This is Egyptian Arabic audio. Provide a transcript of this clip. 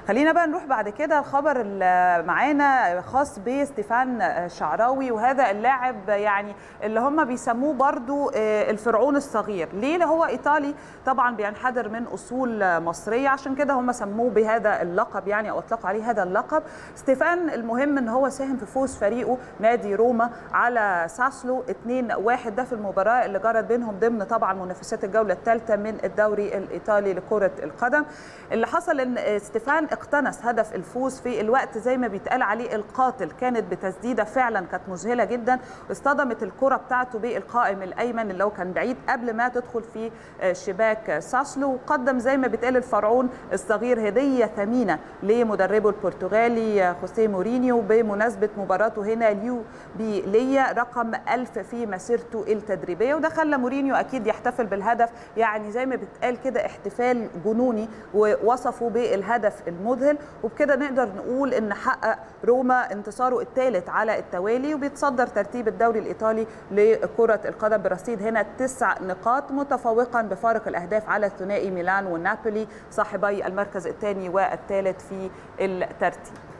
خلينا بقى نروح بعد كده الخبر اللي معانا خاص بستيفان شعراوي وهذا اللاعب يعني اللي هم بيسموه برضو الفرعون الصغير ليه اللي هو ايطالي طبعا بينحدر من اصول مصريه عشان كده هم سموه بهذا اللقب يعني او اطلقوا عليه هذا اللقب ستيفان المهم ان هو ساهم في فوز فريقه نادي روما على ساسلو 2-1 ده في المباراه اللي جرت بينهم ضمن طبعا منافسات الجوله الثالثه من الدوري الايطالي لكره القدم اللي حصل ان ستيفان اقتنص هدف الفوز في الوقت زي ما بيتقال عليه القاتل كانت بتسديده فعلا كانت مذهله جدا اصطدمت الكره بتاعته بالقائم الايمن اللي هو كان بعيد قبل ما تدخل في شباك ساسلو وقدم زي ما بيتقال الفرعون الصغير هديه ثمينه لمدربه البرتغالي خوسيه مورينيو بمناسبه مباراته هنا ليو بليا رقم 1000 في مسيرته التدريبيه وده خلى مورينيو اكيد يحتفل بالهدف يعني زي ما بيتقال كده احتفال جنوني ووصفه بالهدف المذهل وبكده نقدر نقول ان حقق روما انتصاره الثالث على التوالي وبيتصدر ترتيب الدوري الايطالي لكره القدم برصيد هنا تسع نقاط متفوقا بفارق الاهداف على الثنائي ميلان ونابولي صاحبي المركز الثاني والثالث في الترتيب